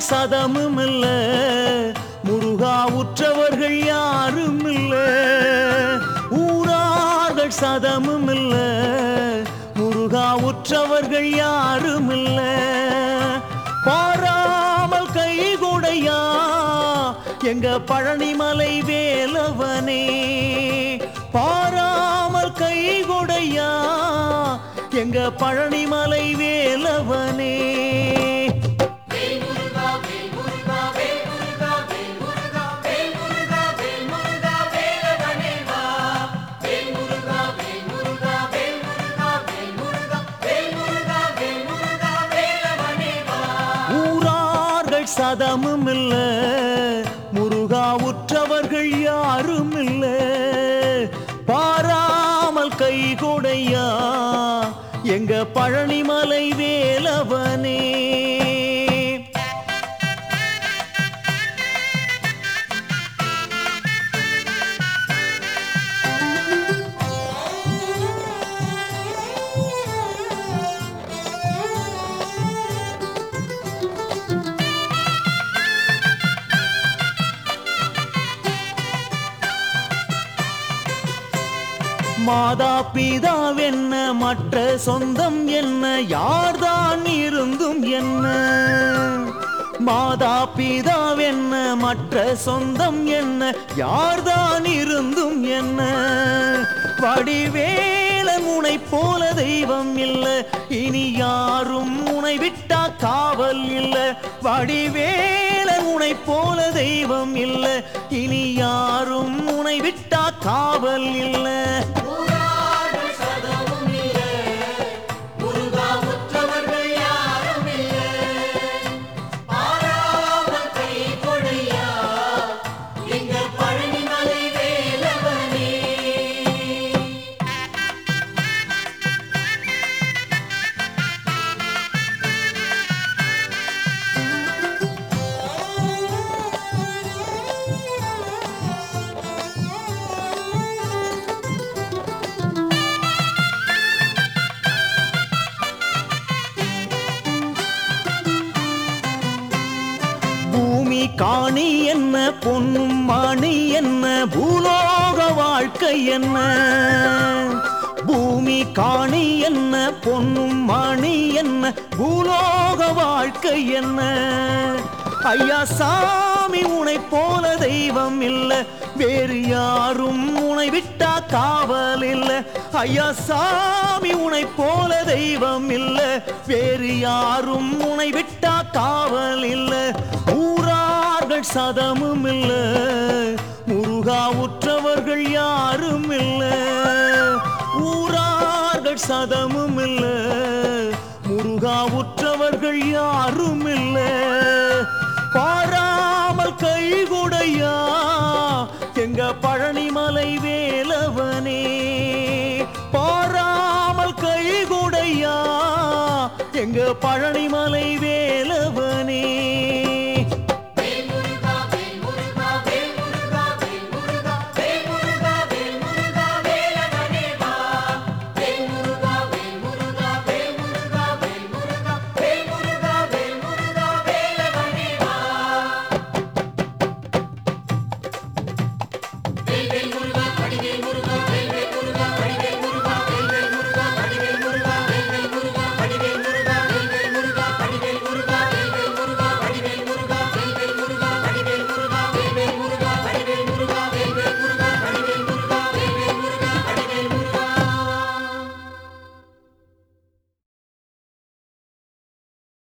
சதமும் இல்ல முருகா உற்றவர்கள் யாரும் இல்ல ஊரார்கள் சதமும் இல்ல முருகா உற்றவர்கள் யாரும் இல்ல பாராமல் கை கொடையா எங்க பழனிமலை வேலவனே பாராமல் கை கொடையா எங்க பழனிமலை வேலவனே ஊரார்கள் சதமும் இல்ல முருகா உற்றவர்கள் யாரும் இல்ல பாராமல் கை கொடையா எங்க பழனிமலை வேலவனே மாதா பிதாவென்ன மற்ற சொந்தம் என்ன யார்தான் இருந்தும் என்ன மாதா பிதாவென்ன மற்ற சொந்தம் என்ன யார்தான் இருந்தும் என்ன வடிவேலன் உனை போல தெய்வம் இல்ல இனி யாரும் உனை விட்டா காவல் இல்ல வடிவேலன் உனை போல தெய்வம் இல்ல இனி யாரும் உனை விட்டா காவல் இல்ல பூமி காணி என்ன பொன்னும் மணி என்ன பூலோக வாழ்க்கை என்ன பூமி காணி என்ன பொன்னும் மணி என்ன பூலோக வாழ்க்கை என்ன ஐயா சாமி உனை போல தெய்வம் இல்ல வேறு யாரும் உனை விட்டா காவல் இல்ல ஐயா சாமி உனை போல தெய்வம் இல்ல வேறு யாரும் உனை விட்டா காவல் இல்ல ஊரார்கள் சதமும் இல்ல முருகா உற்றவர்கள் யாரும் இல்ல ஊரார்கள் சதமும் இல்ல முருகா உற்றவர்கள் யாரும் இல்ல பாராமல் கை கொடையா எங்க பழனிமலை வேலவனே பாராமல் கை கொடையா எங்க பழனிமலை வே